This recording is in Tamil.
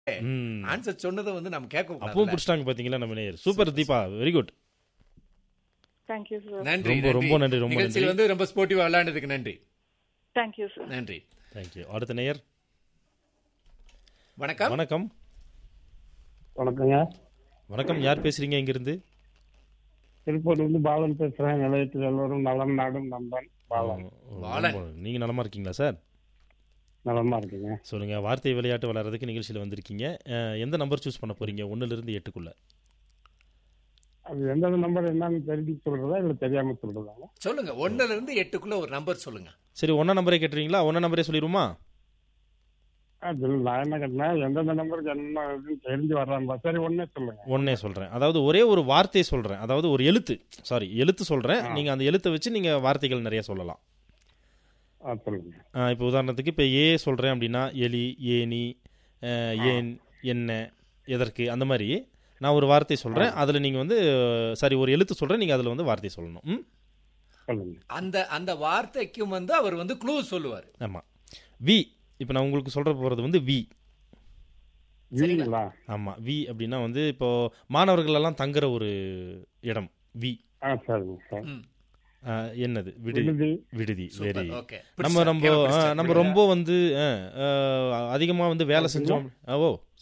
ம். ஆன்சர் சொன்னதை வந்து நம்ம கேட்க அப்பவும் கூடாது பிடிச்சிட்டாங்க பாத்தீங்களா நம்ம நேயர் super Deepa very good thank you sir நன்றி ரொம்ப, ரொம்ப நன்றி, ரொம்ப நிகழ்ச்சியில் நன்றி. வந்து ரொம்ப ஸ்போர்ட்டிவா விளையாண்டதுக்கு நன்றி தேங்க்யூ சார் நன்றி தேங்க்யூ அடுத்த நேயர் வணக்கம் வணக்கம் வணக்கங்க வணக்கம் யார் பேசுறீங்க இங்கிருந்து திருப்பூர்ல இருந்து பாலன் பேசுறேன் நிலையத்தில் எல்லோரும் நலம் நாடும் நண்பன் பாலன் பாலன். ரொம்ப- நீங்க நலமா இருக்கீங்களா சார் நலமா இருக்குங்க சொல்லுங்க வார்த்தை விளையாட்டு விளையாடுறதுக்கு நிகழ்ச்சியில் வந்திருக்கீங்க அஹ், எந்த நம்பர் சூஸ் பண்ண போறீங்க ஒண்ணுல இருந்து எட்டுக்குள்ள அது எந்தெந்த நம்பர் என்னன்னு தெரிஞ்சு சொல்றதா இல்ல தெரியாம சொல்றதாங்க சொல்லுங்க ஒண்ணுல இருந்து எட்டுக்குள்ள ஒரு நம்பர் சொல்லுங்க சரி ஒன்னா நம்பரே கேட்டுறீங்களா ஒன்னா நம்பரே சொல்லிடுமா அது நான் என்ன கேட்டேன் எந்தெந்த நம்பருக்கு என்ன இதுன்னு தெரிஞ்சு வர்றாங்க சரி ஒன்னே சொல்லுங்க ஒன்னே சொல்றேன் அதாவது ஒரே ஒரு வார்த்தை சொல்றேன் அதாவது ஒரு எழுத்து சாரி எழுத்து சொல்றேன் நீங்க அந்த எழுத்தை வச்சு நீங்க வார்த்தைகள் நிறைய சொல்லலாம் ஆ சொல்லுங்க அஹ், இப்போ உதாரணத்துக்கு இப்போ ஏ சொல்றேன் அப்படின்னா எலி ஏனி அஹ், ஏன் என்ன எதற்கு அந்த மாதிரி நான் ஒரு வார்த்தை சொல்றேன் அதுல நீங்க வந்து சாரி ஒரு எழுத்து சொல்றேன் நீங்க அதுல வந்து வார்த்தை சொல்லணும் ம் சொல்லுங்க அந்த அந்த வார்த்தைக்கும் வந்து அவர் வந்து க்ளூ சொல்லுவார் ஆமா வி இப்போ நான் உங்களுக்கு சொல்ற போறது வந்து வி வீங்களா ஆமா வி அப்படின்னா வந்து இப்போ மாணவர்கள் எல்லாம் தங்குற ஒரு இடம் வி ஆ சரிங்க சார் ம். அஹ், என்னது விடுதி விடுதி விடுதி வெரி ஓகே நம்ம ரொம்ப அஹ், நம்ம ரொம்ப வந்து அஹ், அஹ், அதிகமா வந்து வேலை செஞ்சோம் அஹ், ஓ